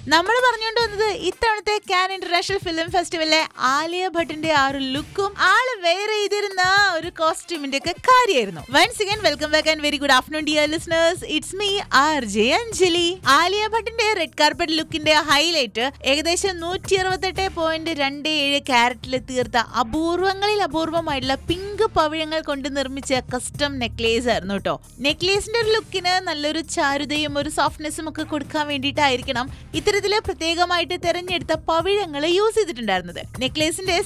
നമ്മൾ പറഞ്ഞുകൊണ്ട് വന്നത് ഇത്തവണത്തെ കാൻ ഇന്റർനാഷണൽ ഫിലിം ഫെസ്റ്റിവലിലെ ആലിയ ഭട്ടിന്റെ ആ ഒരു ലുക്കും ആള് വേറെ ചെയ്തിരുന്ന ആ ഒരു കോസ്റ്റ്യൂമിന്റെ ഒക്കെ കാര്യമായിരുന്നു once again welcome back and very good afternoon dear listeners it's me R J Anjali Alia ഭട്ടിന്റെ റെഡ് കാർപ്പറ്റ് ലുക്കിന്റെ ഹൈലൈറ്റ് ഏകദേശം നൂറ്റി അറുപത്തെട്ട് പോയിന്റ് രണ്ട് ഏഴ് ക്യാരറ്റിൽ തീർത്ത അപൂർവങ്ങളിൽ അപൂർവമായിട്ടുള്ള പിങ്ക് പവിഴങ്ങൾ കൊണ്ട് നിർമ്മിച്ച കസ്റ്റം നെക്ലേസ് ആയിരുന്നു കേട്ടോ നെക്ലേസിന്റെ ഒരു ലുക്കിന് നല്ലൊരു ചാരുതയും ഒരു സോഫ്റ്റ്നെസ്സും ഒക്കെ കൊടുക്കാൻ വേണ്ടിയിട്ടായിരിക്കണം ഇത്തരത്തില് പ്രത്യേകമായിട്ട് തെരഞ്ഞെടുത്ത പവിഴങ്ങൾ യൂസ് ചെയ്തിട്ടുണ്ടായിരുന്നത് നെക്ലേസിന്റെ